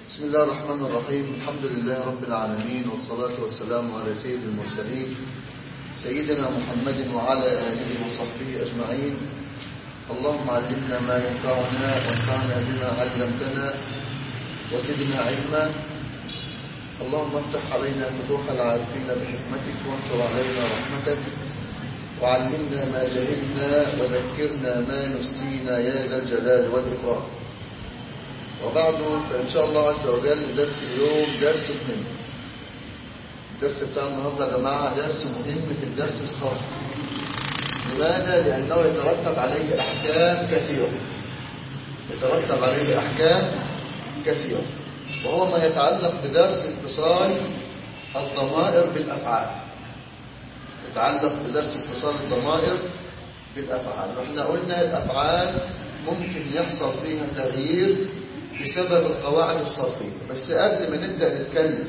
بسم الله الرحمن الرحيم الحمد لله رب العالمين والصلاة والسلام على سيد المرسلين سيدنا محمد وعلى آله وصحبه أجمعين اللهم علمنا ما ينفعنا وانفعنا بما علمتنا وزدنا علما اللهم افتح علينا فتوح العارفين بحكمتك وانشر علينا رحمتك وعلمنا ما جهلنا وذكرنا ما نسينا يا ذا الجلال والإكرام وبعد فإن شاء الله عز وجل درس اليوم درس مهم الدرس بتاع النهارده يا جماعة درس مهم في الدرس الصرف لماذا؟ لأنه يترتب عليه أحكام كثيرة يترتب عليه أحكام كثيرة وهو ما يتعلق بدرس اتصال الضمائر بالأفعال يتعلق بدرس اتصال الضمائر بالأفعال واحنا قلنا الأفعال ممكن يحصل فيها تغيير بسبب القواعد الصرفية بس قبل ما نبدأ نتكلم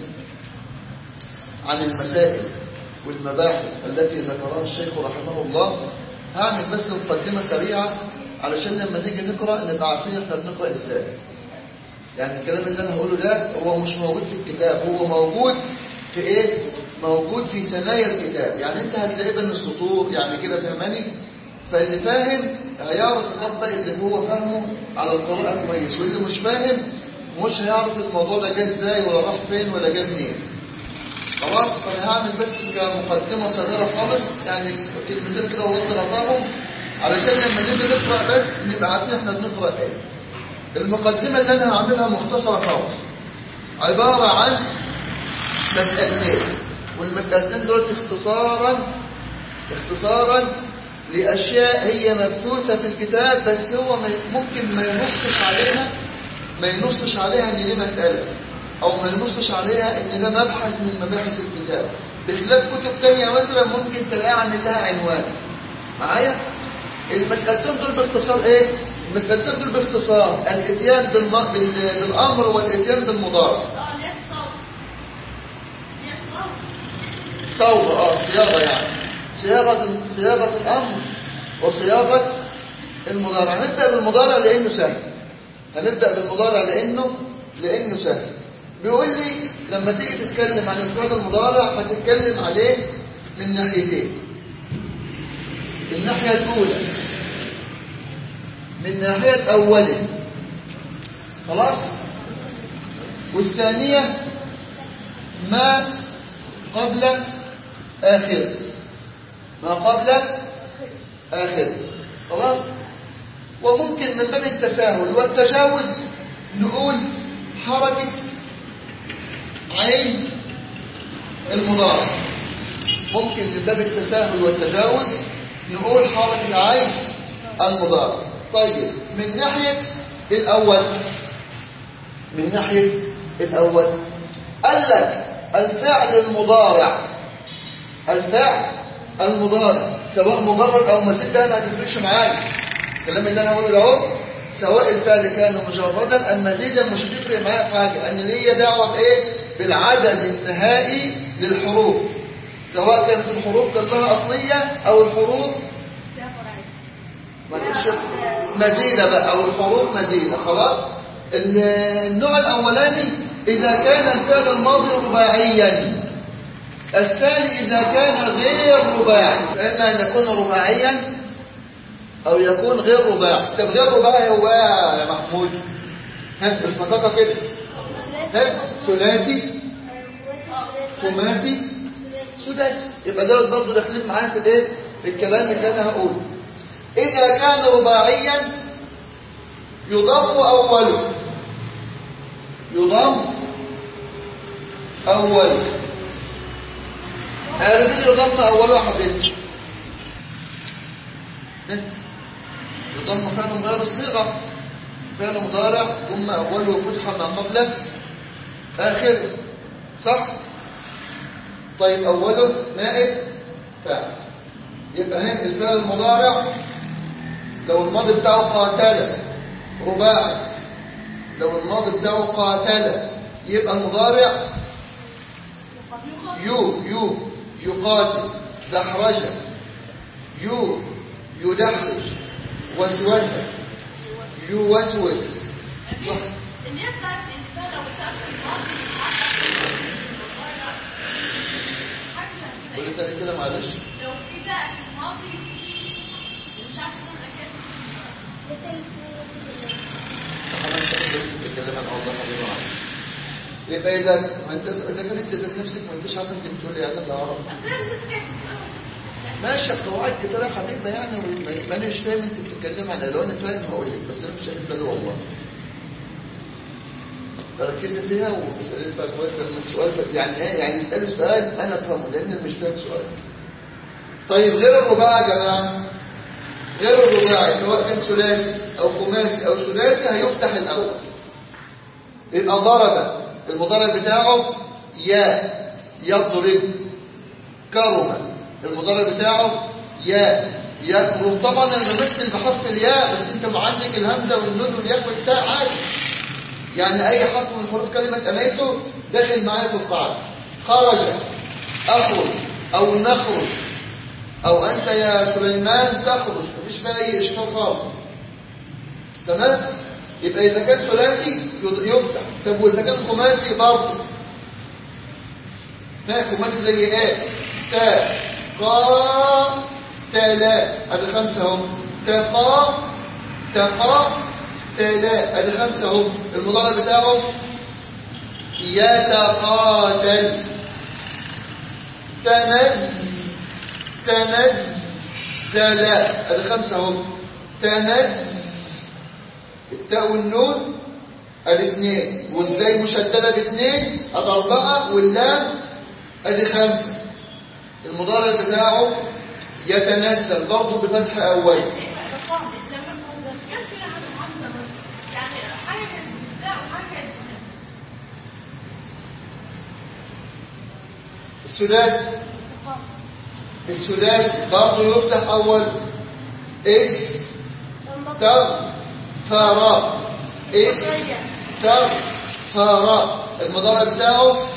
عن المسائل والمباحث التي ذكرها الشيخ رحمه الله هعمل بس مقدمة سريعة علشان لما نيجي نقرأ نبقى عارفين احنا بنقرأ ازاي يعني الكلام اللي انا هقوله ده هو مش موجود في الكتاب هو موجود في ايه موجود في ثنايا الكتاب يعني انت هتلاقيه بين السطور يعني كده فهماني فاللي فاهم هيعرف يطبق اللي هو فاهمه على القراءة كويس واللي مش فاهم مش هيعرف الموضوع ده جه ازاي ولا راح فين ولا جه منين خلاص فانا هعمل بس كمقدمة صغيرة خالص يعني كلمتين كده ورد رفعهم علشان لما نيجي نقرأ بس نبقى عارفين احنا بنقرأ ايه المقدمة اللي انا هعملها مختصرة خالص عبارة عن مسألتين والمسألتين دول اختصارا اختصارا لأشياء هي مبثوثة في الكتاب بس هو ممكن ما ينصش عليها ما ينصش عليها ان دي مسألة او ما ينصش عليها ان ده مبحث من مباحث الكتاب بخلاف كتب تانية مثلا ممكن تلاقيها عامل لها عنوان معايا المسألتين دول باختصار ايه المسألتين دول باختصار الاتيان بالم... بال... بالامر والاتيان بالمضارع صوغ اه صياغه يعني صياغه صياغه الامر وصياغه المضارع هنبدا بالمضارع لانه سهل هنبدا بالمضارع لانه لانه سهل بيقول لي لما تيجي تتكلم عن الفعل المضارع هتتكلم عليه من ناحيتين الناحيه الاولى من ناحيه اوله خلاص والثانيه ما قبل آخر ما قبل آخر خلاص وممكن من باب التساهل والتجاوز نقول حركة عين المضارع ممكن من باب التساهل والتجاوز نقول حركة عين المضارع طيب من ناحية الأول من ناحية الأول قال لك الفعل المضارع الفعل المضارع سواء مجرد او مزيد ده ما تفرقش معايا الكلام اللي انا هقوله اهو سواء الفعل كان مجردا ام مزيدا مش هتفرق معايا في حاجه ان ليا دعوه بايه بالعدد النهائي للحروف سواء كانت الحروف كلها اصليه او الحروف ما تقولش مزيده بقى او الحروف مزيده خلاص النوع الاولاني إذا كان الفعل الماضي رباعيا الثاني إذا كان غير رباعي فإما أن يكون رباعيا أو يكون غير رباعي طب غير رباعي هو يا محمود ها بالفقاقة كده ها ثلاثي خماسي سداسي يبقى دول برضه داخلين معايا في الايه الكلام اللي انا هقوله اذا كان رباعيا يضم اوله يضم أول أرمي يضم أوله حبيبي يضم فعل مضارع الصيغة فعل مضارع ثم أوله فتحة ما قبله آخر صح طيب أوله نائب فاعل يبقى هنا الفعل المضارع لو الماضي بتاعه قاتل رباعي لو الماضي بتاعه قاتل يبقى المضارع يو يو يقاتل دحرج يو يدحرج وسوسة يوسوس صح اللي هي بتاعت الفعل قول تاني كده معلش لو في بقى في الماضي مش عارفه اقول لك تتكلم عن الله حبيبي معلش يبقى اذا ما انت اذا كان انت ذات نفسك ما انتش عارف انت بتقول ايه انا لا اعرف ماشي القواعد كده يا حبيبي يعني ما انا مش فاهم انت بتتكلم عن لو انا فاهم هقول لك بس انا مش واخد بالي والله ركزي فيها واسالي فيها كويس لما السؤال ف- يعني ايه يعني اسالي سؤال انا افهمه لان أنا مش فاهم سؤال طيب غير الرباعي يا جماعه غير الرباعي سواء كان ثلاثي او خماسي او سداسي هيفتح الاول يبقى ضرب المضارع بتاعه يا يضرب كرم المضارع بتاعه يا يكرم طبعا انا بمثل بحرف الياء بس انت ما عندك الهمزه والنون والياء والتاء عادي يعني اي حرف من حروف كلمه انيته داخل معايا في القاعده خرج اخرج او نخرج او انت يا سليمان تخرج مفيش فيها اي اشكال خالص تمام يبقى اذا كان ثلاثي يض- يفتح طب واذا كان خماسي برضه ها خماسي زي ايه تا قا تلا ادي خمسه اهو تقا تقا تلا ادي خمسه اهو المضارع بتاعه يتقاتل تنز تنزل ادي خمسه اهو تنز التاء والنون ادي اثنين وازاي مشدده باثنين ادي اربعه واللام ادي خمسه المضارع بتاعه يتنزل برضه بفتح اول لما كان في عن المعامله يعني حاجه لا وحاجه السداسي السداسي برضه يفتح اول اس تغفر اس تغفر المضارع بتاعه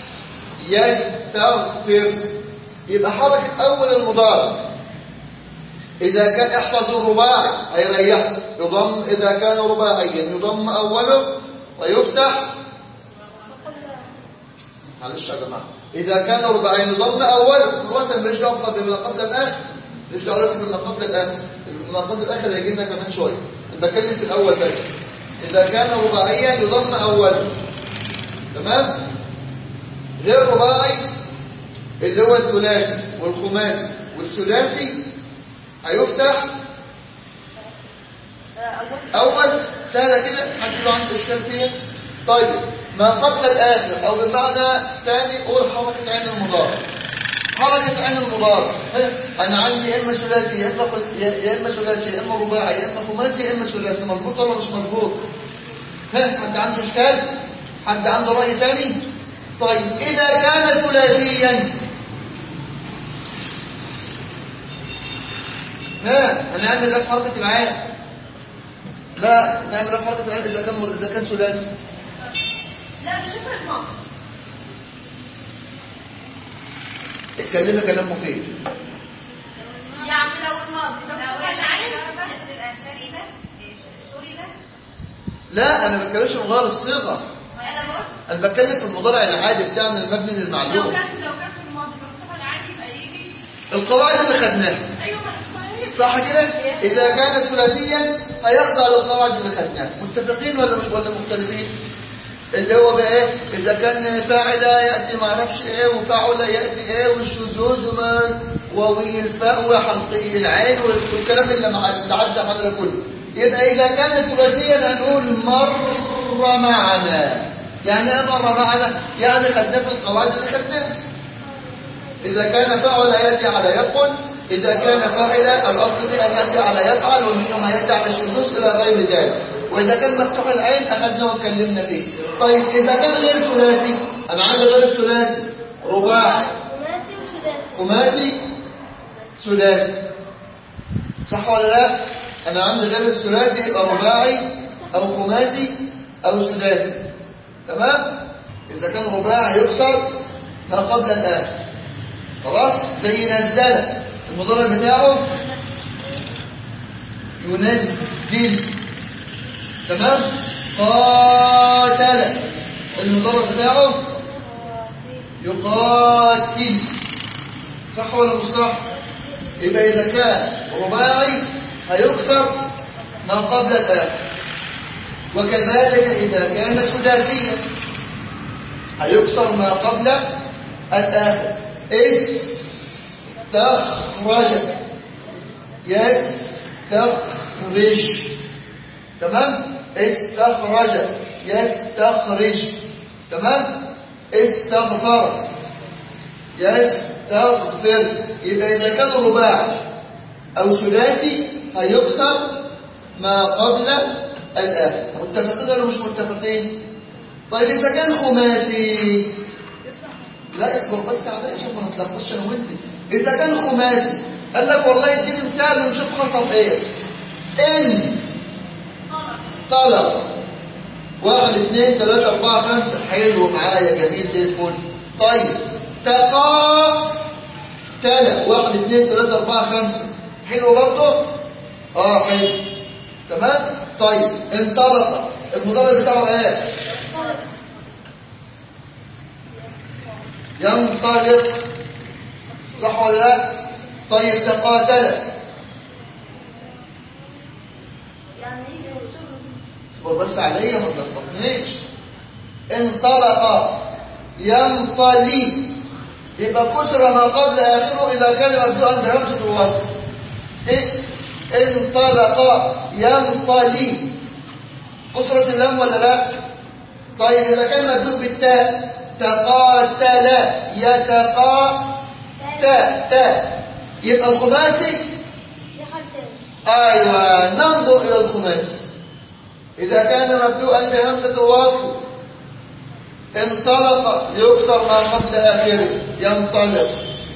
يستغفر يبقى حركة أول المضارع إذا كان احفظ الرباعي هيريحك يضم إذا كان رباعيا يضم أوله ويفتح معلش يا جماعة إذا كان رباعيا يضم أوله خلاص أنا ماليش دعوة بما قبل الآخر ماليش دعوة بما قبل الآخر ما قبل الآخر هيجي لنا كمان شوية أنا بتكلم في الأول بس إذا كان رباعيا يضم أوله تمام غير رباعي اللي هو الثلاثي والخماسي والثلاثي هيفتح اول سهله كده حد له عنده اشكال فيها طيب ما قبل الاخر او بمعنى ثاني قول حركه عين المضارع حركه عين المضارع ها، انا عندي يا اما ثلاثي يا اما قل- يا يا اما ثلاثي يا اما رباعي يا اما خماسي يا اما ثلاثي مظبوط ولا مش مظبوط ها حد عنده اشكال حد عنده راي ثاني طيب اذا كان ثلاثيا ها هنعمل ده في حركه العين لا نعمل ده في حركه العين اذا كان اذا كان ثلاثي لا مش في الماضي اتكلمي كلام مفيد يعني لو الماضي لو كان عين لا انا ما بتكلمش من غير الصيغه انا بقول انا بتكلم في المضارع العادي بتاعنا المبني لو للمعلوم كان لو كان في الماضي فالصفه العادي يبقى يجي القواعد اللي خدناها ايوه ما هي صح كده اذا كان ثلاثيا هيخضع للقواعد اللي خدناها متفقين ولا مش ولا مختلفين اللي هو بقى ايه اذا كان فاعل ياتي ما اعرفش ايه وفاعل ياتي ايه والشذوذ وما ووي الفاء وحلقي العين والكلام اللي مع اللي عدى على كله يبقى اذا كان ثلاثيا هنقول مر معنا يعني ايه مر معنا يعني خدناه في القواعد اللي خدناها إذا كان فعل يأتي على يقل إذا كان فاعل الأصل في أن يأتي على يفعل ومنهما يأتي على الشذوذ إلى غير ذلك وإذا كان مفتوح العين أخذنا واتكلمنا فيه طيب إذا كان غير ثلاثي أنا عندي غير الثلاثي رباعي خماسي ثلاثي صح ولا لا؟ أنا عندي غير الثلاثي يبقى رباعي أو خماسي أو ثلاثي تمام؟ إذا كان رباعي يكسر ما قبل الآخر خلاص زي نزل المضارع بتاعه ينزل تمام قاتل المضارع بتاعه يقاتل صح ولا مش صح يبقى إذا كان رباعي هيكسر ما قبل الآخر وكذلك إذا كان ثلاثيا هيكسر ما قبل الآخر استخرج يستخرج تمام استخرج يستخرج تمام استغفر يستغفر يبقى إذا كان رباعي أو ثلاثي هيكسر ما قبل الآخر متفقين ولا مش متفقين طيب إذا كان خماسي لا اصبر بس عليا عشان ما نتلخبطش انا وانت اذا كان خماسي قال لك والله اديني مثال ونشوف حصل ايه ان طلب واحد اثنين ثلاثة أربعة خمسة حلو معايا جميل زي الفل طيب تقا تلا واحد اثنين ثلاثة أربعة خمسة حلو برضه اه حلو تمام طيب انطلق المضارع بتاعه ايه ينطلق صح ولا لا طيب تقاتل اصبر بس عليا ما تلخبطنيش انطلق ينطلي يبقى كسر ما قبل اخره اذا كان مبدوءا بهمزه الوصل إيه؟ انطلق ينطلي كسرة اللام ولا لا طيب اذا كان مبدوء بالتاء تقاتل يتقا تا تا يبقى الخماسي ايوه ننظر الى الخماسي اذا كان مبدوءا بهمزه الوصل انطلق يكسر ما قبل اخره ينطلق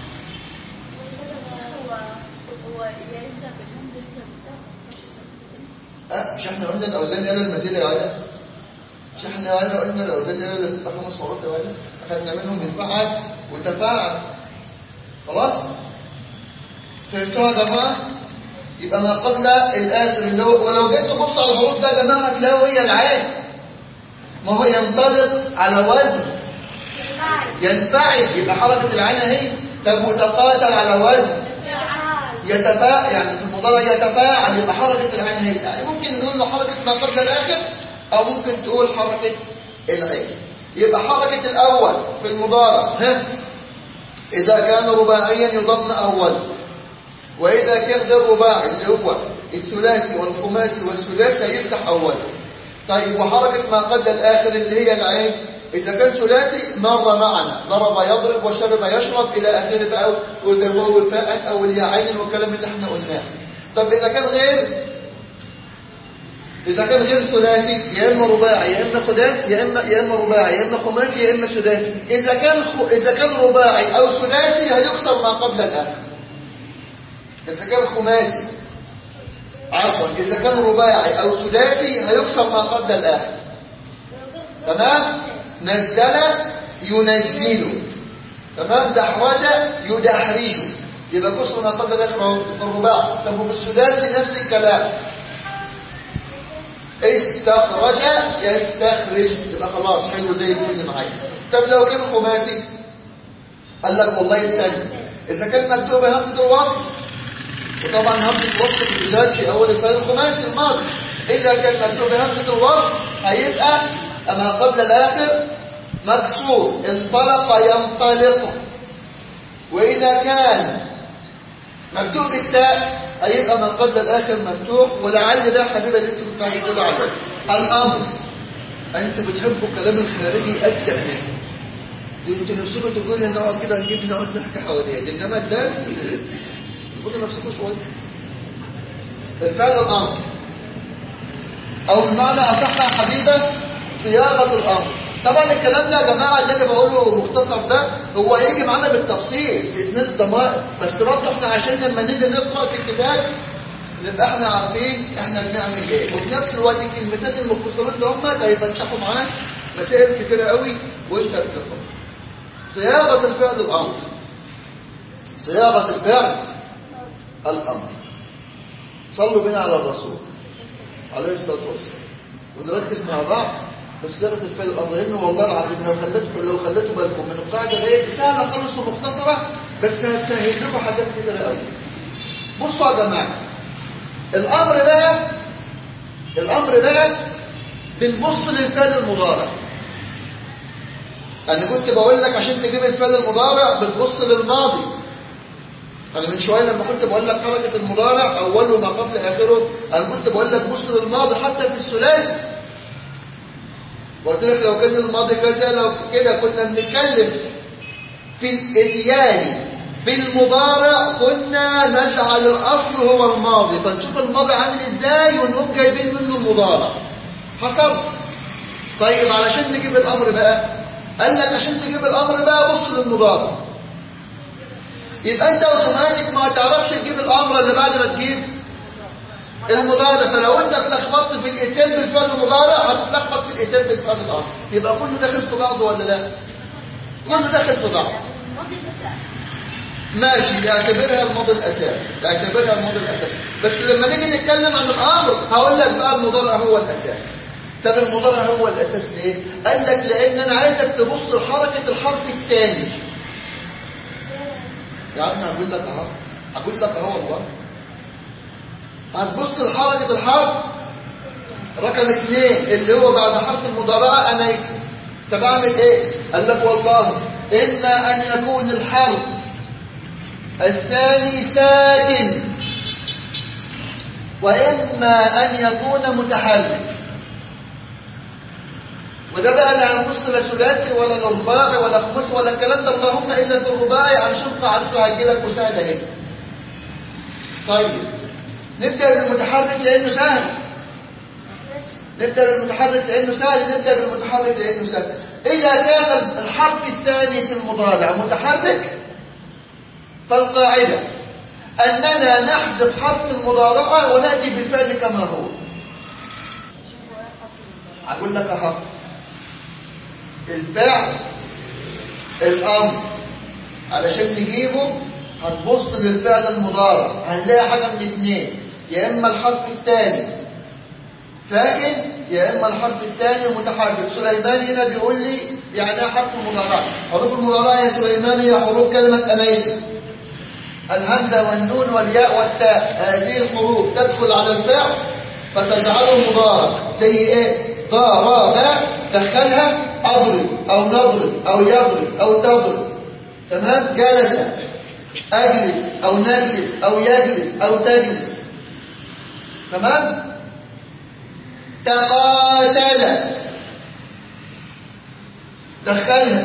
أه مش احنا قلنا الاوزان الى المزيد يا ولد مش احنا قلنا قلنا الاوزان الى خمس مرات يا ولد اخذنا منهم من فعل وتفاعل خلاص فهمتوها يا جماعه يبقى ما قبل الاخر اللي هو ولو جيت تبص على الحروف ده يا جماعه هتلاقوا هي العين ما هو ينطلق على وزن ينفعل يبقى حركه العين اهي طب وتقاتل على وزن يتفاعل يعني في المضارع يتفاعل يبقى حركه العين اهي يعني ممكن نقول له حركه ما قبل الاخر او ممكن تقول حركه العين يبقى حركه الاول في المضارع ها إذا كان رباعيا يضم أول وإذا كان غير رباعي اللي هو الثلاثي والخماسي والثلاثي هيفتح أول طيب وحركة ما قبل الآخر اللي هي العين إذا كان ثلاثي مر معنا ضرب يضرب وشرب يشرب إلى آخره بقى وزي الواو والفاء أو الياء عين والكلام اللي احنا قلناه طب إذا كان غير إذا كان غير ثلاثي يا إما رباعي يا إما خداسي يا إما يا إما رباعي يا إما خماسي يا إما سداسي إذا كان خ... إذا كان رباعي أو ثلاثي هيكسر ما قبل الآخر إذا كان خماسي عفوا إذا كان رباعي أو ثلاثي هيكسر ما قبل الآخر تمام نزل ينزل تمام دحرج يدحرج يبقى كسر ما قبل الآخر في الرباع طب وبالسداسي نفس الكلام استخرج يستخرج يبقى خلاص حلو زي الفل معايا طب لو كان خماسي قال لك والله استنى اذا كان مكتوب همزه الوصل وطبعا همزه الوصل بالذات في اول الفعل الخماسي الماضي اذا كان مكتوب همزه الوصل هيبقى اما قبل الاخر مكسور انطلق ينطلق واذا كان مكتوب بالتاء هيبقى ما قبل الاخر مفتوح ولعل ده حبيبه اللي انتوا كنتوا عايزين تقولوا عليه الامر انتوا بتحبوا الكلام الخارجي قد ايه دي انتوا نفسكم تقولوا نقعد كده نجيب نقعد نحكي حواليها انما الدرس تقولوا نفسكم شويه الفعل الامر او بمعنى اصح يا حبيبه صياغه الامر طبعا الكلام ده يا جماعه اللي انا بقوله مختصر ده هو هيجي معانا بالتفصيل في اسناد الضمائر بس برضه احنا عشان لما نيجي نقرا في الكتاب نبقى احنا عارفين احنا بنعمل ايه وفي نفس الوقت الكلمتين المختصرين اللي هم هيفتحوا معاك مسائل كتيره قوي وانت بتقرا صياغه الفعل الامر صياغه الفعل الامر صلوا بنا على الرسول عليه الصلاه والسلام ونركز مع بعض بصيغة الفعل الأمر لأنه والله العظيم لو خليتكم لو خليتوا بالكم من القاعدة دي سهلة خالص ومختصرة بس هتسهل لكم حاجات كتير قوي بصوا يا جماعة الأمر ده الأمر ده بنبص للفعل المضارع أنا كنت بقول لك عشان تجيب الفعل المضارع بتبص للماضي أنا من شوية لما كنت بقول لك حركة المضارع أوله ما قبل آخره أنا كنت بقول لك بص للماضي حتى في الثلاثي وقلت لك لو كان الماضي كذا لو كده كنا بنتكلم في الاتيان بالمضارع كنا نجعل الأصل هو الماضي فنشوف الماضي عامل ازاي ونقوم جايبين منه المضارع حصل طيب علشان نجيب الأمر بقى قال لك عشان تجيب الأمر بقى بص للمضارع يبقى انت اوتوماتيك ما تعرفش تجيب الأمر اللي بعد ما تجيب المضارع فلو انت اتلخبطت في الاتيان بالفعل المضارع هتتلخبط في الاتيان بالفعل الامر يبقى كله داخل في بعضه ولا لا كله داخل في بعض الماضي بس ماشي اعتبرها الماضي الاساس اعتبرها الماضي الاساس بس لما نيجي نتكلم عن الامر هقول لك بقى المضارع هو الاساس طب المضارع هو الاساس ليه قال لك لان انا عايزك تبص لحركه الحرف الثاني يا عم اقول لك اهو اقول لك اهو والله هتبص لحركه الحرف رقم اثنين اللي هو بعد حرف المضارعه انا طب اعمل ايه قال لك والله اما ان يكون الحرف الثاني ساكن واما ان يكون متحرك وده بقى لا هنبص لا ثلاثي ولا لا رباعي ولا خماسي ولا الكلام ده اللهم الا في الرباعي علشان قاعدته هيجيلك وسهله اهي طيب نبدا بالمتحرك لانه سهل نبدأ بالمتحرك لأنه سهل نبدأ بالمتحرك لأنه سهل إذا كان الحرف الثاني في المضارع متحرك فالقاعدة أننا نحذف حرف المضارعة ونأتي بالفعل كما هو أقول لك أهو الفعل الأمر علشان نجيبه هنبص للفعل المضارع هنلاقي حاجة من اثنين يا إما الحرف الثاني ساكن يا اما الحرف الثاني متحرك سليمان هنا بيقول لي يعني حرف المضارعه حروف المضارعه يا سليمان هي حروف كلمه انيت الهمزه والنون والياء والتاء هذه الحروف تدخل على الفعل فتجعله مضارع زي ايه ضرب دخلها اضرب او نضرب او يضرب او تضرب تمام جلس اجلس او نجلس او يجلس او تجلس تمام تقاتل دخلها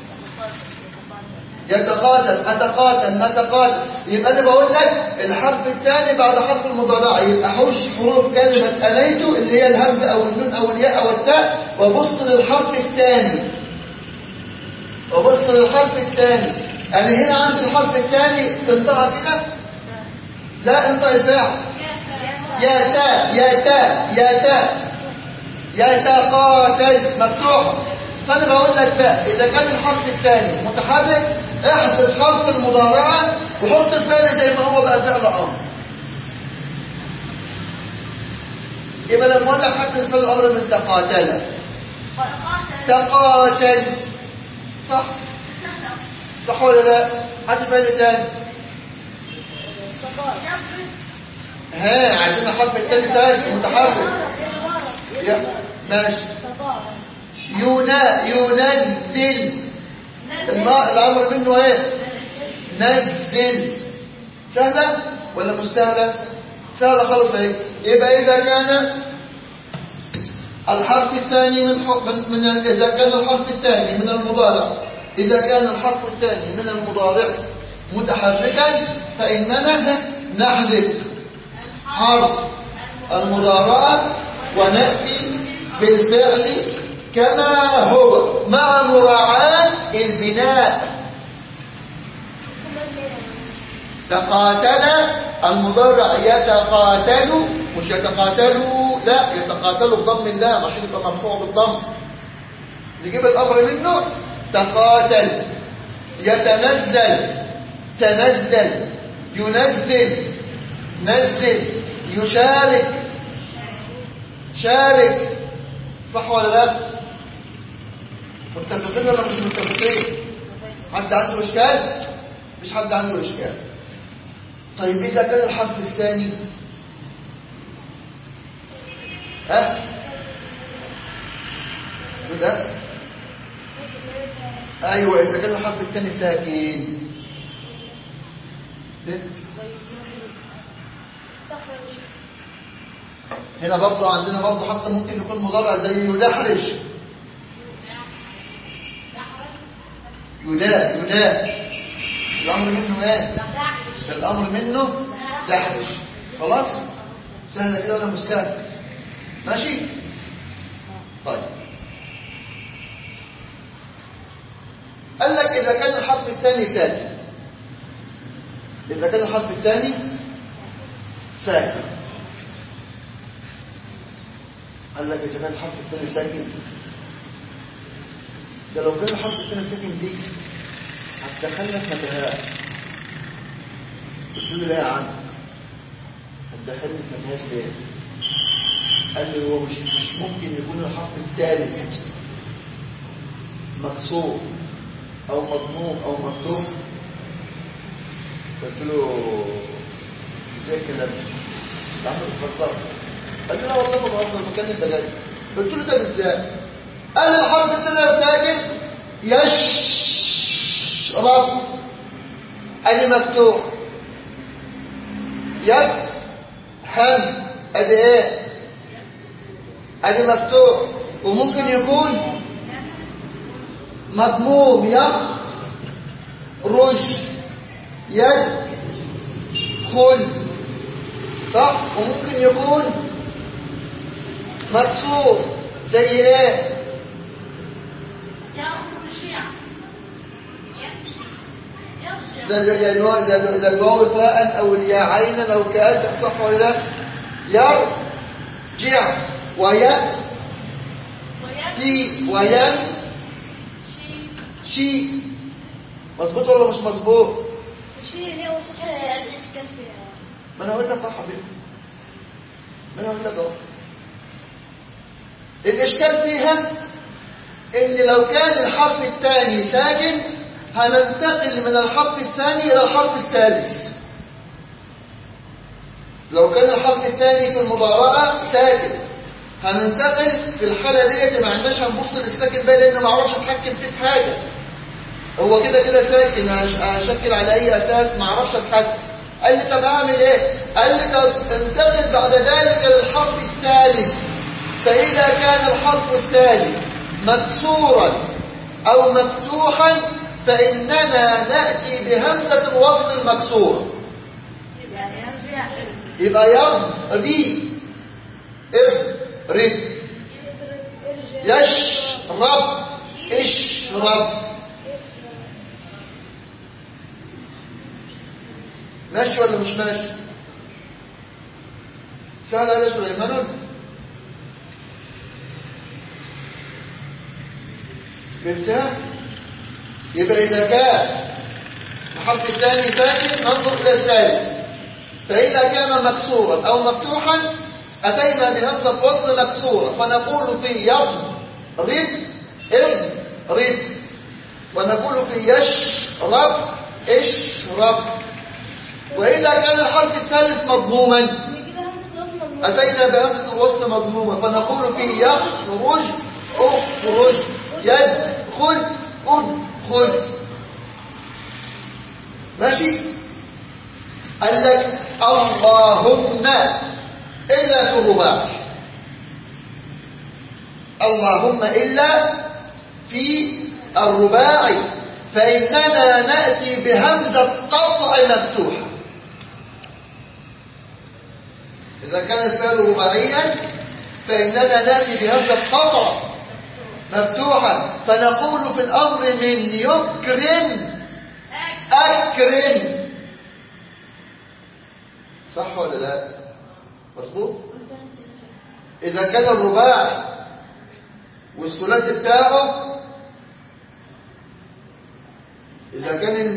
يتقاتل أتقاتل نتقاتل يبقى أنا بقول لك الحرف الثاني بعد حرف المضارعة يبقى حوش حروف كلمة أليت اللي هي الهمزة أو النون أو الياء أو التاء وبص للحرف الثاني وبص للحرف الثاني أنا هنا عندي الحرف الثاني تنطقها كده لا انطق الفاعل يا تاء يا تاء يا تاء يتقاتل مفتوحة فأنا بقول لك بقى إذا كان الحرف الثاني متحرك احذف حرف المضارعة وحط الفعل زي ما هو بقى فعل أمر يبقى لما أقول لك حرف الفعل أمر من تقاتل تقاتل صح صح ولا لا حرف الفعل ثاني ها عايزين الحرف الثاني ساكن متحرك يا ماشي ينا ينزل الماء الامر منه ايه نزل سهله ولا مش سهله سهله خالص اهي يبقى اذا كان الحرف الثاني من من, من اذا كان الحرف الثاني من المضارع اذا كان الحرف الثاني من المضارع متحركا فاننا نحذف حرف المضارعه ونأتي بالفعل كما هو مع مراعاة البناء تقاتل المضارع يتقاتل مش يتقاتلوا لا يتقاتلوا بضم اللام عشان يبقى مرفوع بالضم نجيب الامر منه تقاتل يتنزل تنزل ينزل نزل يشارك شارك صح ولا لا متفقين ولا مش متفقين حد عنده اشكال مش حد عنده اشكال طيب اذا كان الحرف الثاني ها كده ايوه اذا كان الحرف الثاني ساكن ده. هنا برضه عندنا برضه حتى ممكن يكون مضارع زي يدحرج يدا يدا الامر منه ايه الامر منه دحرج خلاص سهله كده ولا مش سهله ماشي طيب قال لك اذا كان الحرف الثاني ساكن اذا كان الحرف الثاني ساكن قال لك اذا كان الحرف الثاني ساكن ده لو كان الحرف الثاني ساكن دي هتدخلك متاهات قلت له لا يا عم هتدخلني في متاهات ليه قال لي هو مش مش ممكن يكون الحرف الثالث مكسور او مضموم او مفتوح قلت له ازاي الكلام ده انت عمال بتفسر قال لي لا والله ما بهزر بتكلم بجد قلت له ده ازاي قال لي الحرف الثاني ساكن يشرب ادي مفتوح يفهم ادي ايه ادي مفتوح وممكن يكون مضموم يخرج يدخل صح وممكن يكون مكسور زي ايه زي زي الواو زي زي الواو فاء او الياء عينا او كاد صح ولا لا يرجع ويأتي وين شيء مظبوط ولا مش مظبوط ما انا اقول لك اهو حبيبي ما انا اقول لك اهو الاشكال فيها ان لو كان الحرف الثاني ساكن هننتقل من الحرف الثاني الى الحرف الثالث لو كان الحرف الثاني في المضارعه ساكن هننتقل في الحاله ديت ما عندناش هنبص للساكن بقى لان ما اعرفش اتحكم فيه في حاجه هو كده كده ساكن هشكل على اي اساس ما اعرفش اتحكم قال لي طب اعمل ايه قال لي طب انتقل بعد ذلك للحرف الثالث فاذا كان الحرف الثالث مكسورا او مفتوحا فاننا ناتي بهمزه الوصل المكسوره يبقى يضري اضرب يشرب اشرب ماشي ولا مش ماشي سهل على سليمان فهمتها يبقى إذا كان الحرف الثاني ساكن ننظر إلى الثالث فإذا كان مكسورا أو مفتوحا أتينا بهمزة وصل مكسورة فنقول في يضرب اضرب ونقول في يشرب اشرب وإذا كان الحرف الثالث مضموما أتينا بهمزة الوصل مضمومة فنقول في يخرج اخرج يدخل ادخل ماشي قال لك اللهم إلا في الرباع اللهم إلا في الرباعي فإننا نأتي بهمزة قطع مفتوحة إذا كان الفعل رباعيا فإننا نأتي بهمزة قطع مفتوحة فنقول في الأمر من يكرم أكرم صح ولا لا مظبوط إذا كان الرباعي والثلاثي بتاعه إذا كان ال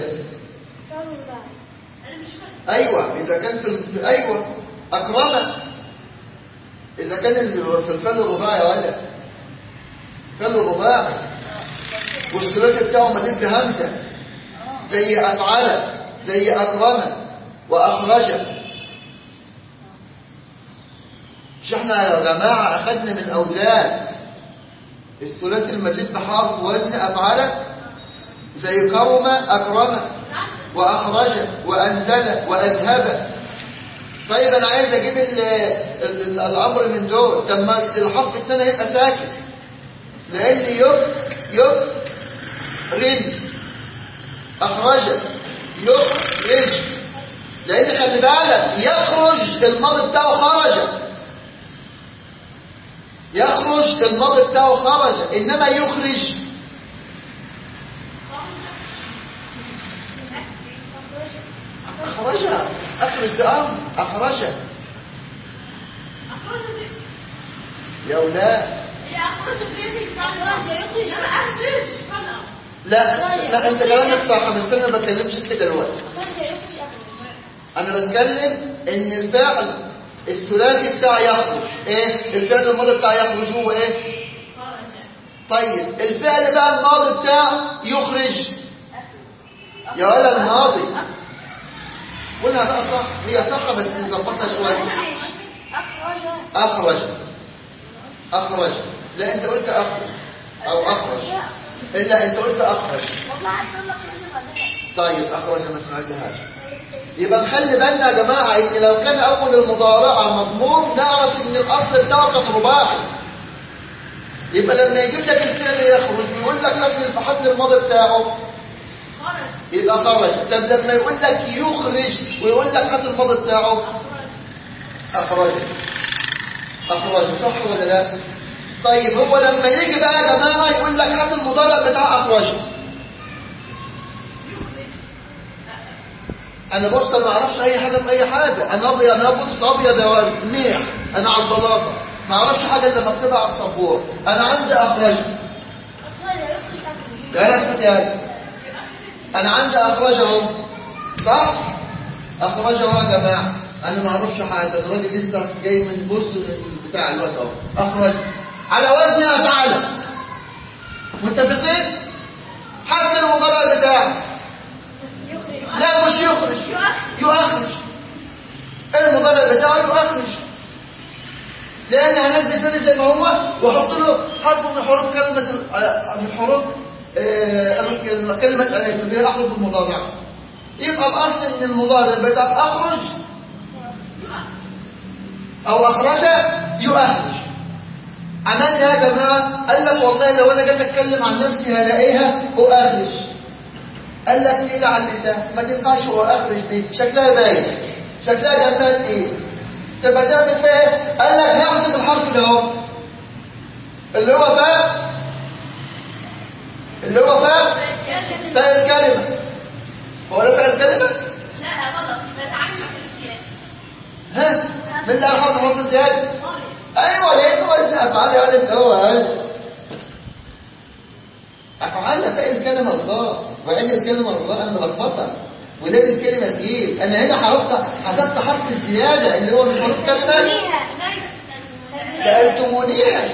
أيوة إذا كان في, ال... أيوة أكرمك إذا كان ال... في الفعل الرباعي يا ولد فعل الرباعي والثلاثي بتاعه مزيد بهمزة زي أفعل زي أكرم وأخرج مش احنا يا جماعة أخذنا من أوزان الثلاثي المزيد بحرف وزن أفعل زي قوم أكرم وأخرج وأنزل وأذهب طيب أنا عايز أجيب ال ال ال الأمر من دول طب ما الحرف الثاني يبقى ساكن لأن يب يب رن أخرج يخرج لأن خلي بالك يخرج الماضي بتاعه خرج يخرج الماضي بتاعه خرج إنما يخرج أخرج أخرج ده أمر أخرج أخرجت يا أولاد هي أخرجت بيتي بتاع يخرج أنا أخرج أنا لا لا أنت كلامك صح بس أنا ما بتكلمش كده دلوقتي أخرج يخرج أخرج أنا بتكلم إن الفعل الثلاثي بتاع يخرج إيه الفعل الماضي بتاع يخرج هو إيه خرج طيب الفعل بقى الماضي بتاعه يخرج يا ولا الماضي قولها بقى صح هي صح بس نظبطها شوية أخرج أخرج أخرج لا أنت قلت أخرج أو أخرج لا أنت قلت أخرج والله عايز أقول لك لازم أدرك طيب أخرج ما سمعتهاش يبقى نخلي بالنا يا جماعة إن لو كان أول المضارع مضموم نعرف إن الأصل بتاعه كان رباعي يبقى لما يجيب لك الفعل يخرج ويقول لك مثل الحد الماضي بتاعه خرج يبقى خرج طب لما يقول لك يخرج ويقول لك هات الماضي بتاعه أخرج أخرج أخرج صح ولا لا طيب هو لما يجي بقى يا جماعة يقول لك هات المضارع بتاع أخرج انا بص ما اعرفش اي حاجه في اي حاجه انا ابيض انا بص ابيض يا ولد ميح انا على البلاطه ما اعرفش حاجه الا مكتوبه على السبوره انا عندي اخرج أخرج يخرج أخرج يا ناس بتاعي انا عندي اخرج اهو صح اخرج اهو يا جماعه انا ما اعرفش حاجه الراجل لسه جاي من بص بتاع الوقت اهو اخرج على وزن افعل متفقين حتى المضارع بتاعه يخرج لا مش يخرج يؤخرج المضارع بتاعه يؤخرج لان هنزل تاني زي ما هو واحط له حرف من حروف كلمه آه، من حروف آه، كلمه كلمه الف اللي هي احرف المضارع يبقى الاصل ان المضارع بتاع اخرج او اخرج يؤخرج عملنا يا جماعه قال لك والله لو انا جيت اتكلم عن نفسي هلاقيها اؤخرج قال لك تقيل على اللسان ما تنفعش هو اخرج دي شكلها باين شكلها جنبها تقيل تبقى تعمل فيها ايه قال لك هحذف الحرف ده اهو اللي هو فاء اللي هو فاء فاء الكلمه هو ده فاء الكلمه لا غلط بتعلم الكلام ها من اللي الحرف حرف زياده طارق ايوه لقيته وزن افعال يعني انت هو قال افعال فاء الكلمه الله وعين الكلمه الله انا ملخبطه ولاد الكلمه الجيل انا هنا حرفت حذفت حرف الزياده اللي هو من حروف كلمه سالتمونيها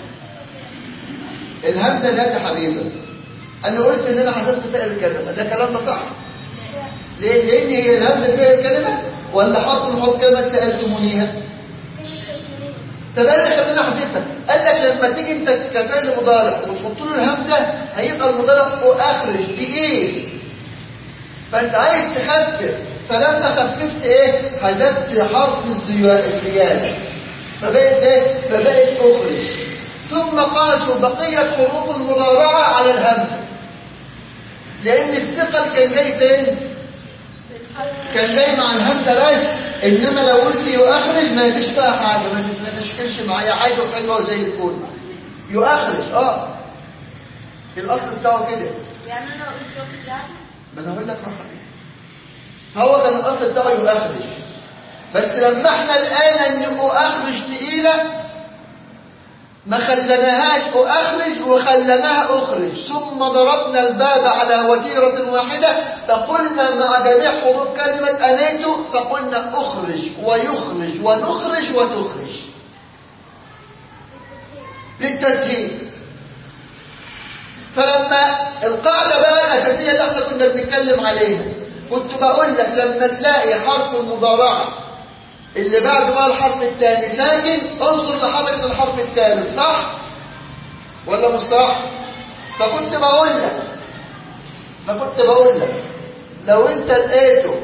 الهمزه لا يا حبيبي انا قلت ان انا حذفت فاء الكلمه ده كلام ده صح ليه لان هي الهمزه فيها الكلمه ولا حرف من حروف كلمه سالتمونيها طب انا اللي خلينا احذفها قال لك لما تيجي انت كفعل مضارع وتحط له الهمزه هيبقى المضارع اخرج ايه فانت عايز تخفف فلما خففت ايه حذفت حرف الزيا- الزياده فبقت ايه فبقت اخرج ثم قاسوا بقيه حروف المضارعه على الهمزه لان الثقل كان جاي فين كان جاي مع الهمزه بس انما لو قلت يؤخرج ما يجيش فيها حاجه ما ما تشكلش معايا عايزه حلوه زي الفل يؤخرج اه الاصل بتاعه كده يعني انا قلت يخرج يعني ما انا هقول لك روح حبيبي. هو كان الاصل بتاعه يؤخرج بس لما احنا الان ان اؤخرج تقيله ما خلناهاش اؤخرج وخلناها اخرج ثم ضربنا الباب على وتيره واحده فقلنا مع جميع حروف كلمه انيت فقلنا اخرج ويخرج ونخرج وتخرج للتسهيل فلما القاعدة بقى الأساسية اللي احنا كنا بنتكلم عليها كنت بقول لك لما تلاقي حرف المضارعة اللي بعده بقى الحرف الثاني ساكن انظر لحركة الحرف الثالث صح؟ ولا مش صح؟ فكنت بقول لك فكنت بقول لك لو انت لقيته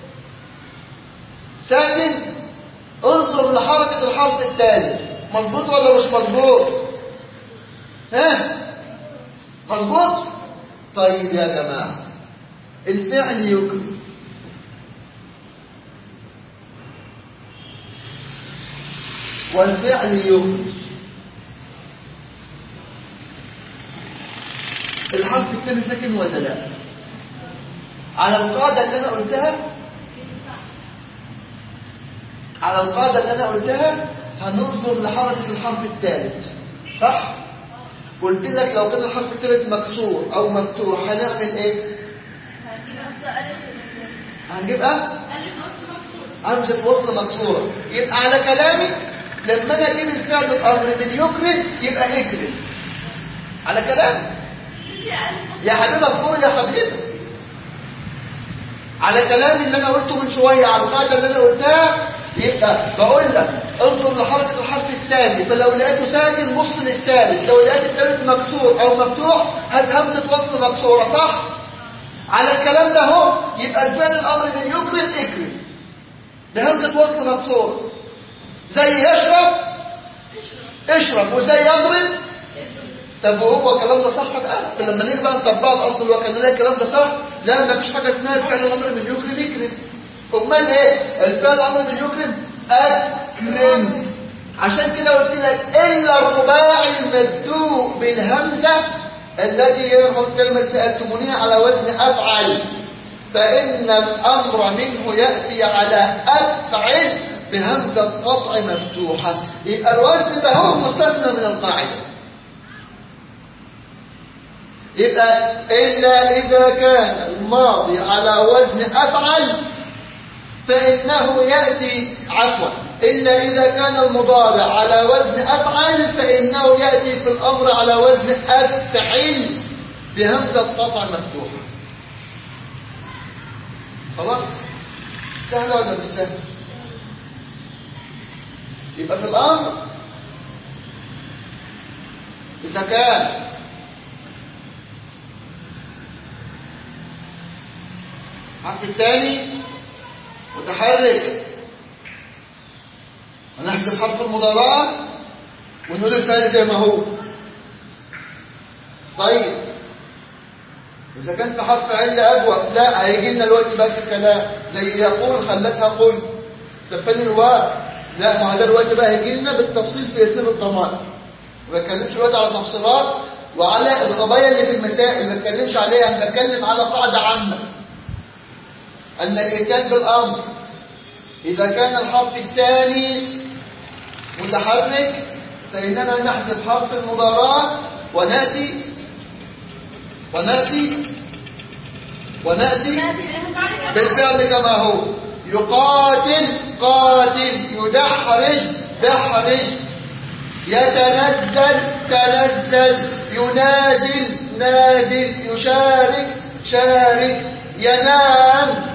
ساكن انظر لحركة الحرف الثالث مظبوط ولا مش مظبوط؟ ها؟ مظبوط؟ طيب يا جماعة الفعل يكمل والفعل يخرج الحرف الثاني ساكن ولا لا على القاعدة اللي أنا قلتها على القاعدة اللي أنا قلتها هننظر لحركة الحرف الثالث صح؟ قلت لك لو كان الحرف الثالث مكسور أو مفتوح هنعمل إيه؟ هنجيب إيه؟ همزة وصل مكسورة يبقى على كلامي لما انا اجيب الفعل الامر من يكرم يبقى اكرم على كلامي يا حبيبي اقول يا حبيبي على كلامي اللي انا قلته من شويه على القاعده اللي انا قلتها يبقى بقول لك انظر لحركه الحرف الثاني فلو لقيته ساكن بص للثالث لو لقيت الثالث مكسور او مفتوح هات همزه وصل مكسوره صح على الكلام ده اهو يبقى الفعل الامر من يكرم اكرم بهمزه وصل مكسوره زي يشرب اشرب وزي يضرب طب وهو الكلام ده صح بقى فلما نيجي بقى نطبقه في ارض الواقع نلاقي الكلام ده صح لا ما فيش حاجه اسمها الفعل الامر من يكرم يكرم امال ايه الفعل الامر من يكرم اكرم عشان كده قلت لك الا الرباعي المبدوء بالهمزه التي ياخذ كلمه سالتمونيه على وزن افعل فان الامر منه ياتي على افعل بهمزة قطع مفتوحة يبقى الوزن ده هو مستثنى من القاعدة يبقى إلا إذا كان الماضي على وزن أفعل فإنه يأتي عفوا إلا إذا كان المضارع على وزن أفعل فإنه يأتي في الأمر على وزن أفعل بهمزة قطع مفتوحة خلاص سهلة ولا مش سهلة يبقى في الأمر إذا كان الحرف الثاني متحرك هنحذف حرف المضارعة ونقول الفعل زي ما هو طيب إذا كان في حرف علة أجوى لا هيجي لنا الوقت بقى في الكلام زي يقول خلتها قل طب فين الواو لا ما هو ده الوقت بقى هيجي لنا بالتفصيل في اسم الضمان ما بتكلمش دلوقتي على تفصيلات وعلى القضايا اللي في المسائل ما بتكلمش عليها انا بتكلم على قاعده عامه ان الاتيان بالامر اذا كان الحرف الثاني متحرك فاننا نحذف حرف المضارعه وناتي وناتي وناتي بالفعل كما هو يقاتل قاتل يدحرج دحرج يتنزل تنزل ينادل نادل يشارك شارك ينام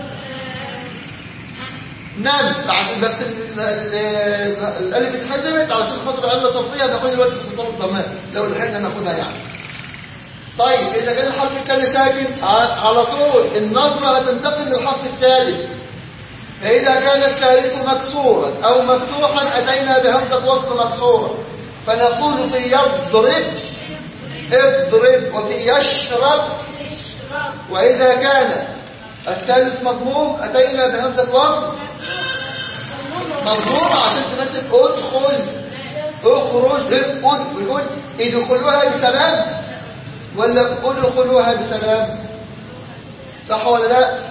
نام عشان بس ال- ال- الالف اتحسبت علشان خاطر علة صرفية ناخد الوقت في اختصار الضمان لو لحقنا ناخدها يعني طيب اذا كان الحرف الثاني ساكن ع- على طول النظرة هتنتقل للحرف الثالث فإذا كان الثالث مكسورا أو مفتوحا أتينا بهمزة وصل مكسورة فنقول في يضرب اضرب وفي يشرب وإذا كان الثالث مضموم أتينا بهمزة وصل مضموم عشان تمثل ادخل اخرج ادخل ويقول ادخلوها بسلام ولا ادخلوها بسلام صح ولا لا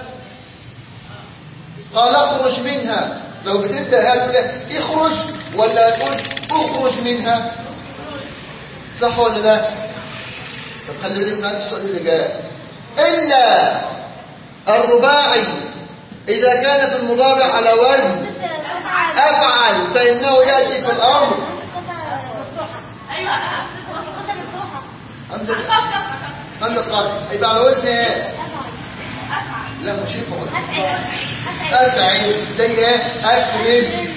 قال اخرج منها لو بتبدا هذا اخرج ولا تقول اخرج منها صح ولا لا طب خلي بالك من السؤال اللي جاي الا الرباعي اذا كان في المضارع على وزن افعل فانه ياتي في الامر همزة أفعل همزة قطع يبقى على وزن ايه أفعل لا مش ينفع أفعل افعل زي ايه اكرم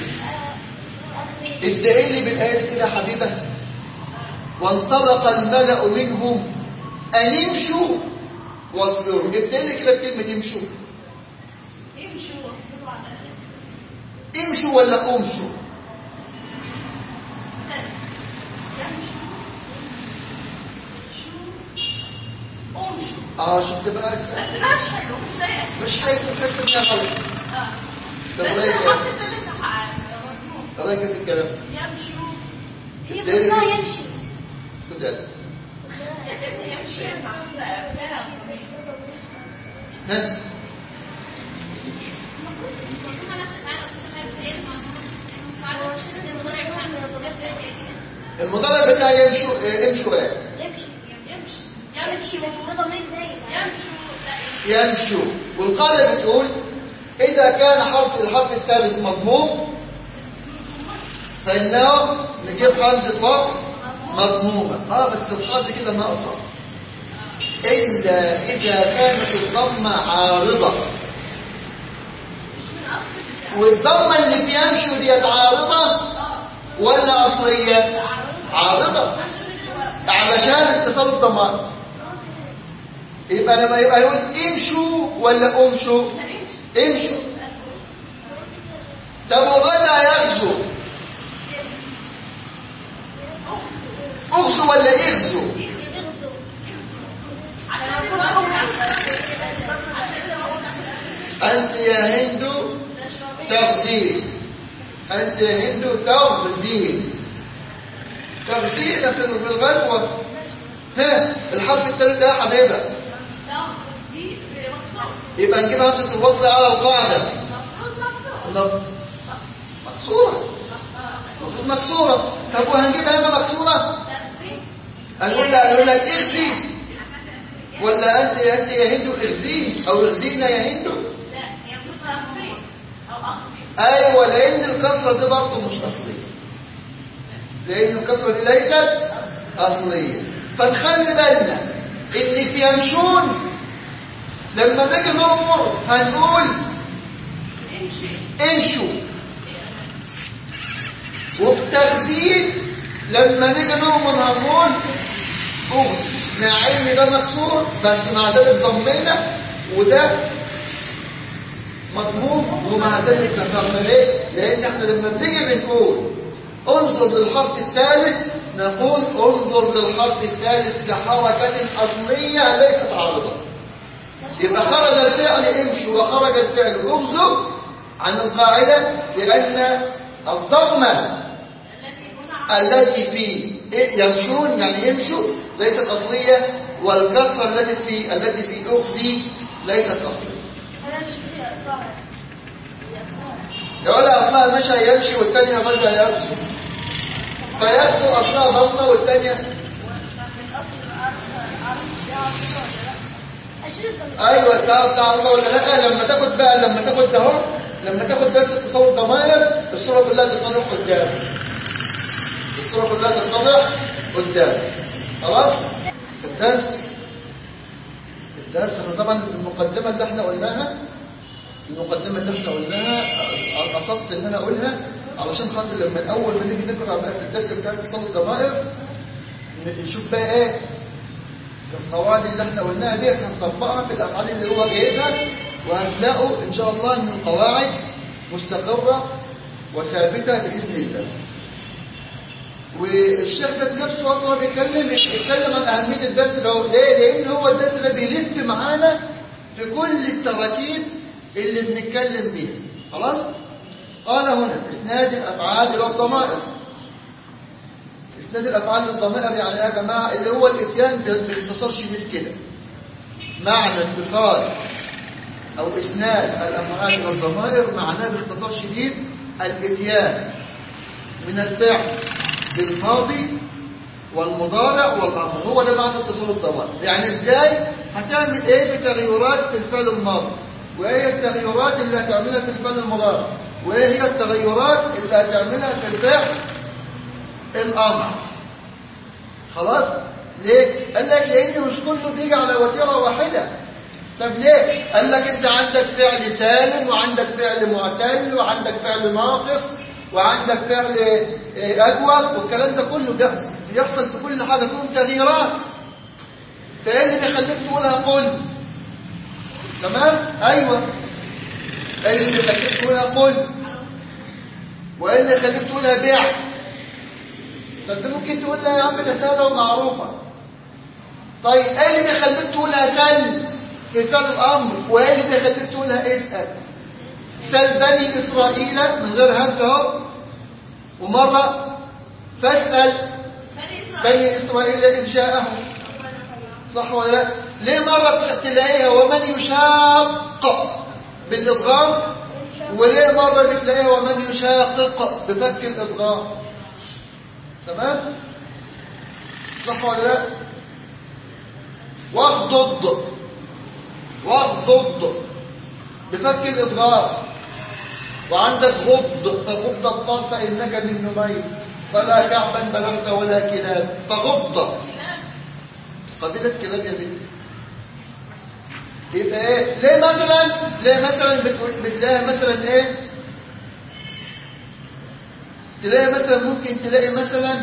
ادعي لي بالايه كده يا حبيبه وانطلق الملأ منهم ان امشوا واصبروا ادعي لي كده بكلمه امشوا امشوا واصبروا على امشوا ولا امشوا اه شفت بقى مش هيكون حس انها غلط طب رايك رايك في الكلام اسكت يا ها المضارع بتاعي يمشوا إيه، امشوا ايه يمشوا والقاعده بتقول اذا كان حرف الحرف الثالث مضموم فانه نجيب همزه وصل مضمومه اه بس الحاجه كده ناقصه الا اذا كانت الضمه عارضه والضمه اللي في يمشوا ديت عارضه ولا اصليه عارضه علشان اتصال الضمائر يبقى لما يبقى يقول امشوا ولا امشوا امشوا طب وغدا يغزو اغزو ولا يغزو انت يا هند تغزين انت يا هند تغزين تغزين في الغزوه ها الحرف الثالث ده يا حبيبه يبقى نجيب همزه الوصل على القاعده نط- مكسوره المفروض مكسوره طب وهنجيبها هنا مكسوره هنقول لها هنقول لك اغزي ولا انت انت يا هند اغزين او اغزينا يا هند ايوه لان الكسره دي برضه مش اصليه لان الكسره دي ليست اصليه فنخلي بالنا ان في يمشون لما نيجي ننظر هنقول امشوا وفي تغذيل لما نيجي نؤمن هنقول اغسل مع ان ده مكسور بس مع ذلك ضمينا وده مضموم ومع ذلك كسرنا ليه؟ لان احنا لما بنيجي بنقول انظر للحرف الثالث نقول انظر للحرف الثالث كحركة أصلية ليست عارضة يبقى خرج الفعل امشي وخرج الفعل اغزو عن القاعدة لأن الضمة التي في إيه؟ يمشون يعني يمشوا ليست أصلية والكسرة التي في التي في أغزي ليست أصلية يقول أصلها مشى يمشي والثانية غزى يغزو فيغزو أصلها ضمة والثانية ايوه تعرف تعرف ولا لا لما تاخد بقى لما تاخد ده اهو لما تاخد درس تصور ضمائر الصوره كلها تتضح قدام الصوره كلها تتضح قدام خلاص الدرس الدرس انا طبعا المقدمه اللي احنا قلناها المقدمه اللي احنا قلناها قصدت ان انا اقولها علشان خاطر لما الاول ما نيجي نقرا بقى في الدرس بتاع اتصال الضمائر نشوف بقى ايه القواعد اللي احنا قلناها دي هنطبقها في الافعال اللي هو جايبها وهتلاقوا ان شاء الله ان القواعد مستقره وثابته باذن الله والشيخ ذات نفسه اصلا بيتكلم بيتكلم عن اهميه الدرس ده ليه؟ لان هو الدرس ده بيلف معانا في كل التراكيب اللي بنتكلم بيها خلاص؟ قال هنا اسناد الافعال الى الضمائر اسناد الافعال للضمائر يعني يا جماعه اللي هو الاتيان باختصار شديد كده معنى اتصال او اسناد الافعال الى الضمائر معناه باختصار شديد الاتيان من الفعل بالماضي والمضارع والامر هو ده معنى اتصال الضمائر يعني ازاي هتعمل ايه بتغيرات في الفعل الماضي وايه هي التغيرات اللي هتعملها في الفعل المضارع وايه هي التغيرات اللي هتعملها في الفعل الامر خلاص ليه؟ قال لك لأن مش كله بيجي على وتيرة واحدة طب ليه؟ قال لك أنت عندك فعل سالم وعندك فعل معتل وعندك فعل ناقص وعندك فعل آه، أجوب والكلام ده كله بيحصل بيحصل في كل حاجة فيهم تغييرات فإيه اللي بيخليك تقولها قل تمام؟ أيوه إيه اللي بيخليك تقولها قل وإيه اللي يخليك تقولها بيع طب انت ممكن تقول لها يا عم ده سهله ومعروفه طيب ايه اللي بيخليك تقولها سل في فعل الامر وايه اللي بيخليك تقولها اسال سل بني اسرائيل من غير همزه اهو ومره فاسال بني اسرائيل اذ جاءهم صح ولا لا ليه مره تلاقيها ومن يشاق بالادغام وليه مره بتلاقيها ومن يشاقق بفك الادغام تمام صح ولا لا واغضض واغضض بفك الإضرار وعندك غض فغض الطرف إنك من نمير فلا كعبا بلغت ولا كلاب فغض قبيلة كلاب يا بنت يبقى ايه ليه مثلا ليه مثلا بتقول- بتلاقي مثلا ايه تلاقي مثلا ممكن تلاقي مثلا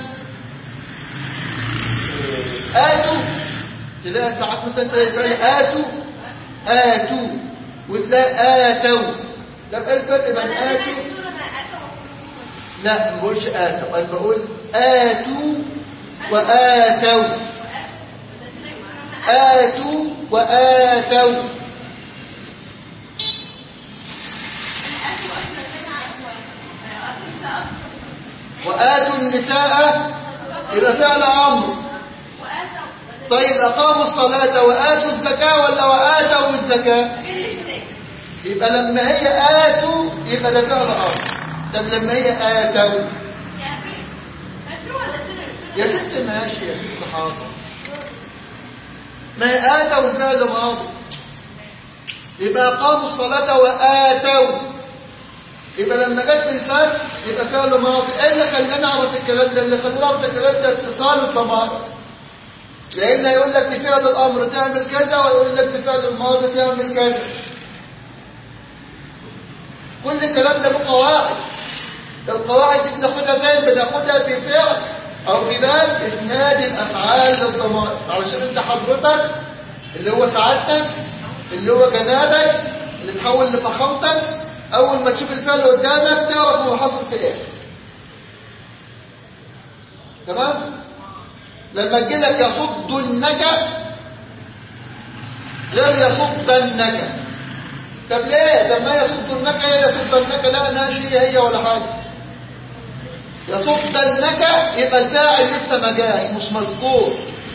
آه، آتوا تلاقي ساعات مثلا تلاقي فعل آتوا آتوا وتلاقي آتوا ده بقى الفرق بين آتوا لا ما بقولش آتوا أنا بقول آتوا وآتوا آتوا وآتوا وآتوا النساء إذا فعل أمر طيب أقاموا الصلاة وآتوا الزكاة ولا وآتوا الزكاة يبقى لما هي آتوا يبقى ده فعل أمر طب لما هي آتوا يا ست ماشي يا ست حاضر ما هي آتوا فعل ماضي يبقى أقاموا الصلاة وآتوا يبقى لما جت في الفرق يبقى فعل ماضي ايه اللي خلاني اعرف الكلام ده اللي خلاني اعرف الكلام ده اتصال الضمائر لان هيقول لك في فعل الامر تعمل كذا ويقول لك في فعل الماضي تعمل كذا كل الكلام ده له قواعد القواعد دي بناخدها فين بناخدها في فعل او في باب اسناد الافعال للضمائر علشان انت حضرتك اللي هو سعادتك اللي هو جنابك اللي تحول لفخامتك اول ما تشوف الفعل قدامك تعرف هو حصل في ايه تمام لما تجي لك يصدنك غير يصدنك طب ليه طب ما يصدنك هي يصدنك لا ماشي هي ولا حاجه يصدنك يبقى الفاعل لسه ما جاش مش مذكور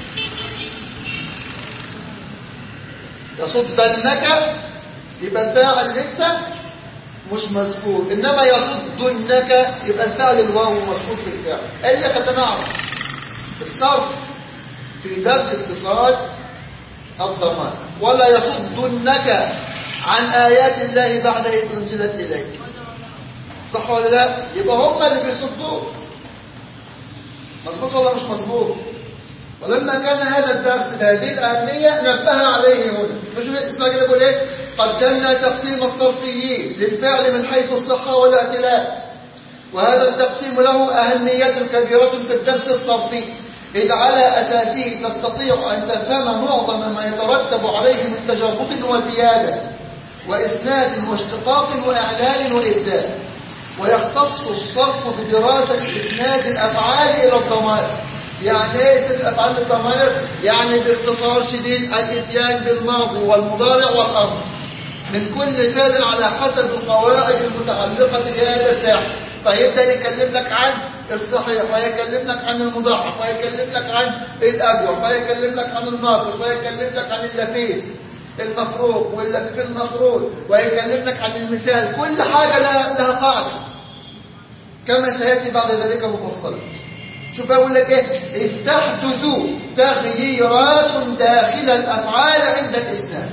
يصدنك يبقى الفاعل لسه مش مذكور انما يصدنك يبقى الفعل الواو مذكور في الفعل ايه اللي خدناه الصرف في درس اتصال الضمان ولا يصدنك عن آيات الله بعد إذ أنزلت إليك صح ولا لا يبقى هم اللي بيصدوك مظبوط ولا مش مظبوط ولما كان هذا الدرس بهذه الأهمية نبه عليه هنا مش اسمع كده بيقول ايه قدمنا تقسيم الصرفيين للفعل من حيث الصحة والائتلاف وهذا التقسيم له أهمية كبيرة في الدرس الصرفي إذ على أساسه تستطيع أن تفهم معظم ما يترتب عليه من تجرد وزيادة وإسناد واشتقاق وإعلان وإبدال ويختص الصرف بدراسة إسناد الأفعال إلى الضمائر يعني ايه اسم الافعال الضمائر يعني باختصار شديد الاتيان بالماضي والمضارع والامر من كل فعل على حسب القواعد المتعلقه بهذا الفعل فيبدا يكلم لك عن الصحيح ويكلم لك عن المضاعف ويكلم لك عن الاجوع ويكلم لك عن الناقص ويكلم لك عن اللفيف المفروض واللفيف المفروض ويكلم لك عن المثال كل حاجه لها, لها قاعده كما سياتي بعد ذلك مفصلا شوف بقول لك ايه استحدث تغييرات داخل الافعال عند الاسناد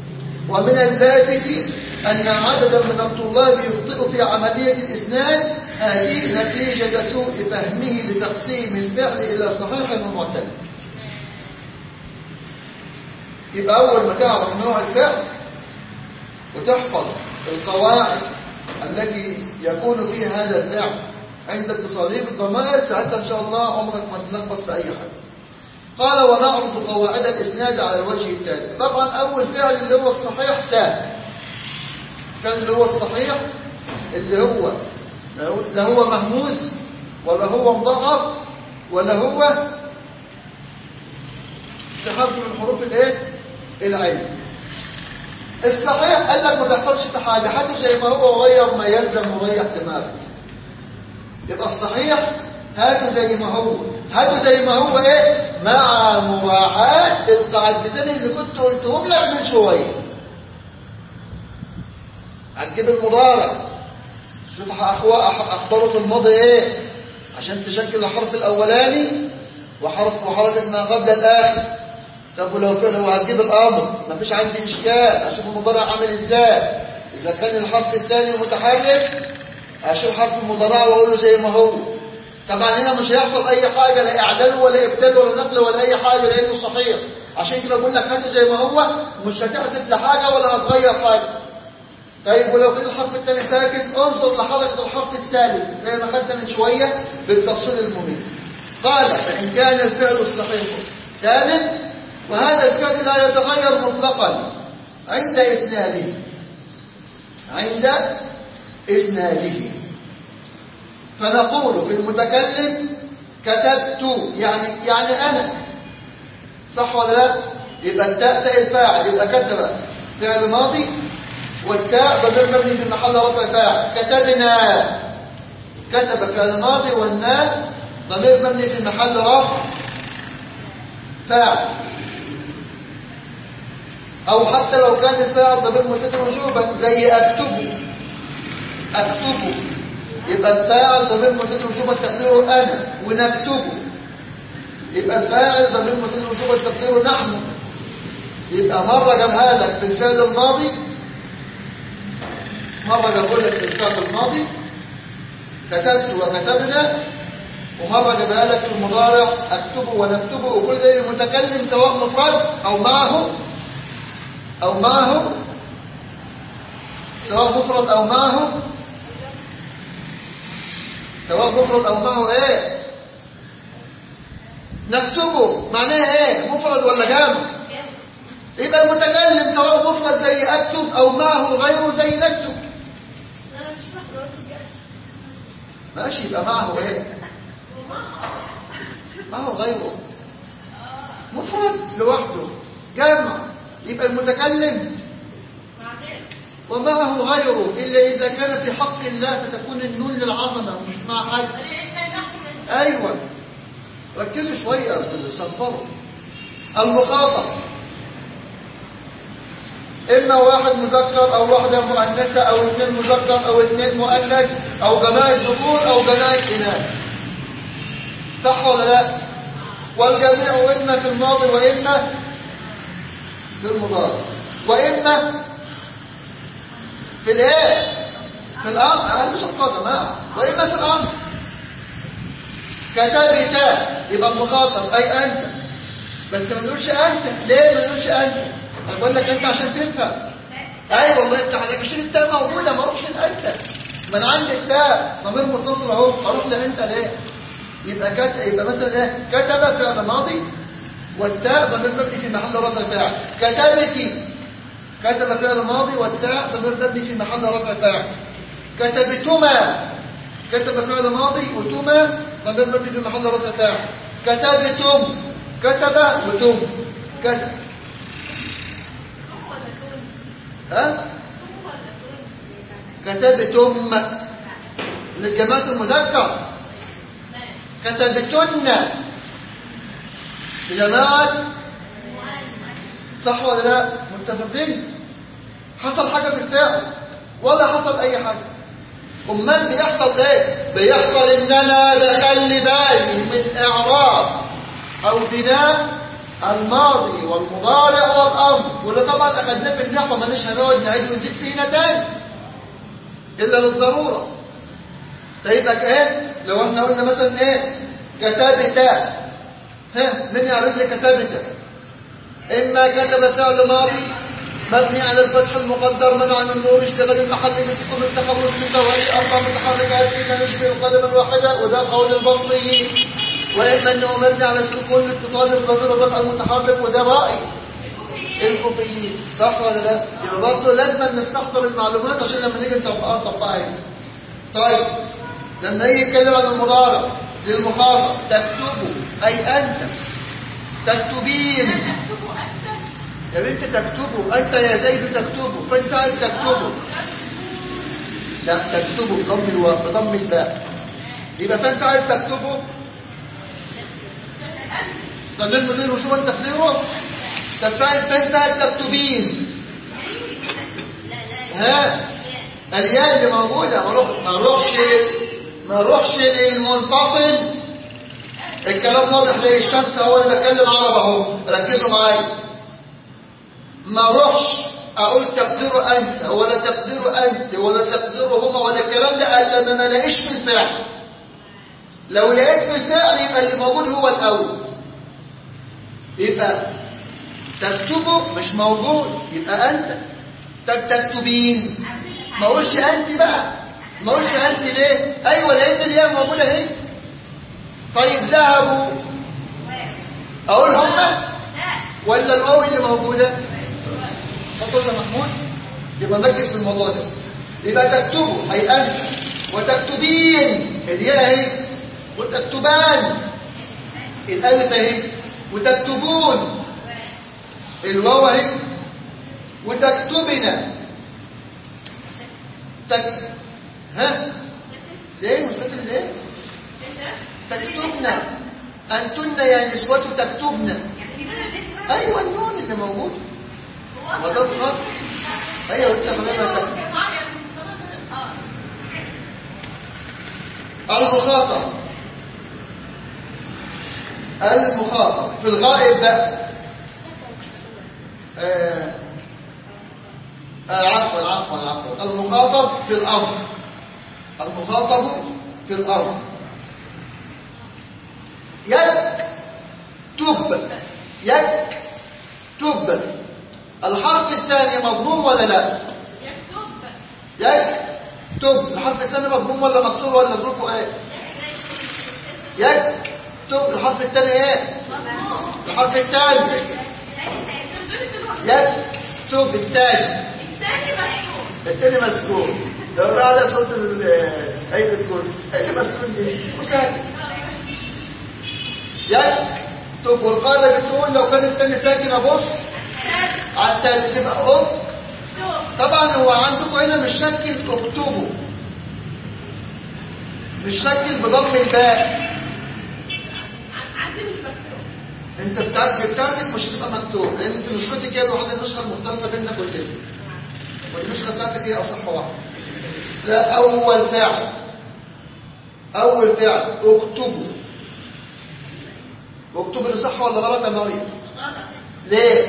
ومن اللافت ان عددا من الطلاب يخطئ في عمليه الاسناد هذه نتيجة سوء فهمه لتقسيم الفعل إلى صحيح ومعتل يبقى أول ما تعرف نوع الفعل وتحفظ القواعد التي يكون فيها هذا الفعل عند اتصاله بالضمائر ساعتها إن شاء الله عمرك ما تلخبط في أي حاجة قال ونعرض قواعد الإسناد على الوجه التالي طبعا أول فعل اللي هو الصحيح تام كان اللي هو الصحيح اللي هو لا هو مهموس ولا هو مضاعف ولا هو في حرف من حروف الايه العين الصحيح قال لك ما تحصلش في حاجه حتى زي ما هو غير ما يلزم وريح دماغه يبقى الصحيح هاته زي ما هو هاته زي ما هو ايه مع مراعاه القاعدتين اللي كنت قلتهم لك من شويه هتجيب المضارع شوف اخباره في الماضي ايه عشان تشكل الحرف الاولاني وحرف وحركه ما قبل الاخر طب ولو كان هو هتجيب الامر مفيش عندي اشكال اشوف المضارع عامل ازاي اذا كان الحرف الثاني متحرك اشوف حرف المضارع واقول له زي ما هو طبعا هنا مش هيحصل اي حاجه لا اعدال ولا ابدال ولا نقل ولا اي حاجه لانه صحيح عشان كده بقول لك هاته زي ما هو مش هتحسب لحاجه ولا هتغير حاجه طيب ولو كان الحرف الثاني ساكن انظر لحركه الحرف الثالث زي ما خدنا من شويه بالتفصيل الممل قال فان كان الفعل الصحيح ثابت وهذا الفعل لا يتغير مطلقا عند اسناده عند اسناده فنقول في المتكلم كتبت يعني يعني انا صح ولا لا يبقى التاء تاء الفاعل يبقى كتب فعل ماضي والتاء ضمير مبني في محل رفع فاعل كتبنا كتب فعل ماضي والناء ضمير مبني في محل رفع فاعل او حتى لو كان الفاعل ضمير مستتر وجوبا زي اكتب اكتب يبقى الفاعل ضمير مستتر وجوبا تقديره انا ونكتب يبقى الفاعل ضمير مستتر وجوبا تقديره نحن يبقى مره جابها لك في الفعل الماضي مرة يقول لك في الكتاب الماضي كتبت وكتبنا ومرة جابها لك في المضارع اكتبه ونكتبه وكل ذلك المتكلم سواء مفرد او معه او معه سواء مفرد او معه سواء مفرد او معه ايه نكتبه معناه ايه مفرد ولا جمع يبقى المتكلم سواء مفرد زي اكتب او معه غيره زي نكتب ماشي يبقى معه ايه معه غيره مفرد لوحده جمع يبقى المتكلم ومعه غيره إلا إذا كان في حق الله فتكون النون للعظمة مش مع حد أيوة ركزوا شوية في صنفروا المخاطب إما واحد مذكر أو واحدة مؤنثة أو اثنين مذكر أو اثنين مؤنث أو جماعة ذكور أو جماعة إناث صح ولا لا؟ والجميع إما في الماضي وإما في المضارع وإما في الإيه؟ في الأمر أقل شقة جماعة وإما في الأمر كتبت يبقى المخاطب أي أنت بس ما نقولش أنت ليه ما نقولش أنت؟ أنا بقول لك أنت عشان تفهم أي والله أنت عليك عشان التاء موجودة ما أروحش لأنت ما أنا عندي التاء ضمير متصل أهو أروح لأنت ليه؟ يبقى كت... يبقى مثلا إيه؟ كتب فعل ماضي والتاء ضمير مبني في محل رفع فاعل كتبت كتب فعل ماضي والتاء ضمير مبني في محل رفع فاعل كتبتما كتب فعل ماضي وتما ضمير مبني في محل رفع فاعل كتبتم كتب وتم كتب ها كتبتم للجماعة المذكر كتبتن لجماعة صح ولا لا متفقين حصل حاجة في الفعل ولا حصل اي حاجة امال بيحصل ايه بيحصل ان انا بخلي بالي من اعراب او بناء الماضي والمضارع والامر واللي طبعا اخذناه في النحو ماليش هنقعد نعيد ونزيد فينا تاني الا للضروره فيبقى ايه لو احنا قلنا مثلا ايه كتابتا ها من يعرف لي كتابتا اما كتب فعل ماضي مبني على الفتح المقدر منع من النور اشتغل المحل من سكون التخلص من توالي اربع متحركات فيما يشبه القلم الواحده وده قول البصري واما انه مبني على السكون لاتصال الضمير والرفع المتحرك وده راي الكوفيين صح ولا لا يبقى برضه لازم نستحضر المعلومات عشان لما نيجي نطبقها نطبقها هنا طيب لما يجي يتكلم عن المضارع للمخاطب تكتبه اي انت تكتبين تكتبه أنت يا بنت تكتبه انت يا زيد تكتبه فانت عايز تكتبه لا تكتبه بضم الواو بضم الباء يبقى فانت عايز تكتبه طب المدير وشوف انت تقدره طب فانت فانت عايز تكتبين ها الياء اللي موجوده ما روح ما روحش ما روحش للمنفصل الكلام واضح زي الشمس اهو انا بتكلم عربي اهو ركزوا معايا ما روحش اقول تقدير انت ولا تقدير انت ولا تقدير هما ولا الكلام ده الا لما ما الاقيش في الفعل لو لقيت في الفعل يبقى اللي موجود هو الاول يبقى تكتبه مش موجود يبقى انت طب تكتبين ما اقولش انت بقى ما اقولش انت ليه ايوه لقيت الياء موجوده اهي طيب ذهبوا اقول هما لا ولا الواو اللي موجوده حصل يا محمود يبقى مركز في الموضوع ده يبقى تكتبوا اي انت وتكتبين الياء اهي وتكتبان الالف اهي وتكتبون الواو اهي وتكتبنا تك ها ليه مستقل ليه تكتبنا انتن يا نسوة تكتبنا ايوه النون اللي موجود ما ده الخط ايوه انت خلينا تكتب المخاطب المخاطب في الغائب بقى آه آه عفوا عفوا عفوا المخاطب في الأمر المخاطب في الأمر يكتب يكتب الحرف الثاني مضموم ولا لا يكتب الحرف الثاني مضموم ولا مكسور ولا ظروفه ايه يكتب الحرف الثاني ايه الحرف الثاني يكتب الثاني الثاني مسكون لو قلنا على صوت ايد الكرسي ايه مسكون دي اسمه ساكن يكتب والقاعده بتقول لو كان الثاني ساكن ابص على الثالث تبقى اكتب طبعا هو عندكم هنا مش شكل اكتبوا مش شكل بضم الباء انت بتاعتك بتاعتك مش هتبقى مكتوب لان انت نسختك هي الوحيده النسخه المختلفه بيننا كلنا والنسخه بتاعتك هي اصح واحده لا اول فعل اول فعل اكتبوا اكتبوا اللي صح ولا غلط يا مريم ليه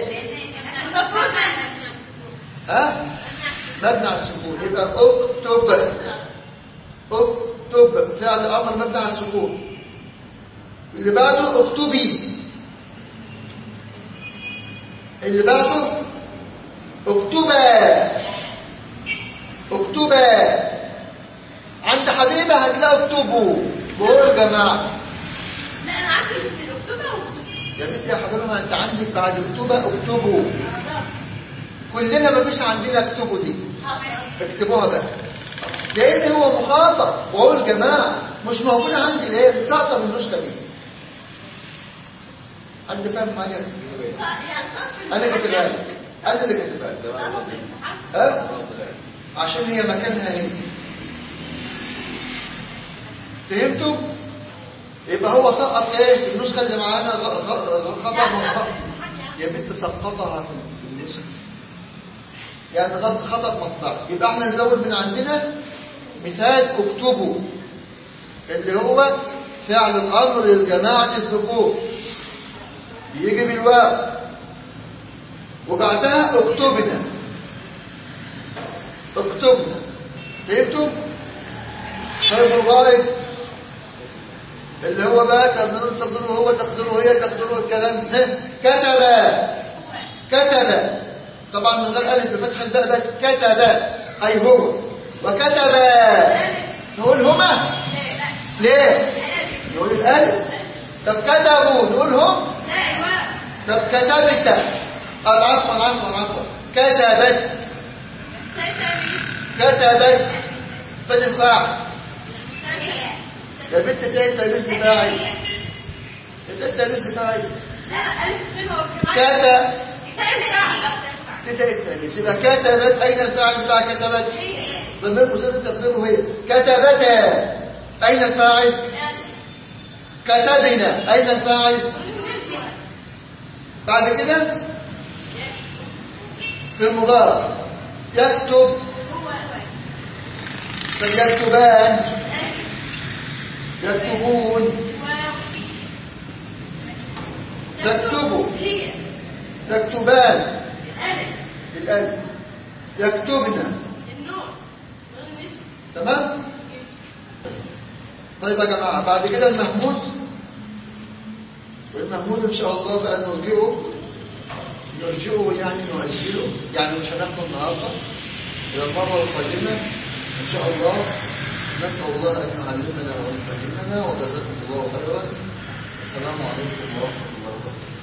ها مبني على السكون يبقى اكتب اكتب فعل امر مبني على السكون اللي بعده اكتبي اللي بعده اكتبا اكتبا عند حبيبه هتلاقوا اكتبوا بقول يا جماعه لا انا عندي الاكتوبر يا بنتي يا حبيبه ما انت عندك بعد اكتبا اكتبوا كلنا ما فيش عندنا اكتبوا دي اكتبوها بقى لان هو مخاطب واقول جماعه مش موجود عندي ليه ساقطه من النسخه دي حد فاهم معايا انا كاتبها لك انا اللي كاتبها لك ها عشان هي مكانها هنا فهمتوا يبقى هو سقط ايه في النسخه اللي معانا غ- غ- خطا مطبع يا بنت سقطها في النسخه يعني غلط خطا مطبع يبقى احنا نزود من عندنا مثال اكتبوا اللي هو فعل الامر للجماعه الذكور يجي بالواو وبعدها اكتبنا اكتبنا فهمتم طيب الغائب اللي هو بقى تقدروا تقدروا هو تقدروا هي تقدروا الكلام ده كتب كتب طبعا من غير الف بفتح الباء بس كتب اي هو وكتب نقول هما ليه نقول الالف طب كتبوا نقول هم طب كتبت العفو العفو العفو كتبت كتبت فين الفاعل يا بنت ده التلبيس بتاعي ده التلبيس بتاعي كتب كده التلبيس يبقى كتبت اين الفاعل بتاع كتبت ضمير مسدد تقديره هي كتبتا اين الفاعل كتبنا اين الفاعل بعد كده في المضارع يكتب فيكتبان يكتبون تكتبوا تكتبان بالالف يكتبن تمام طيب يا جماعه بعد كده المهموس والمهموس ان شاء الله بقى نرجعه نرجعه يعني نؤجله يعني مش هناخده النهارده الى المره القادمه ان شاء الله نسال الله ان يعلمنا ويفهمنا وجزاكم الله خيرا السلام عليكم ورحمه الله وبركاته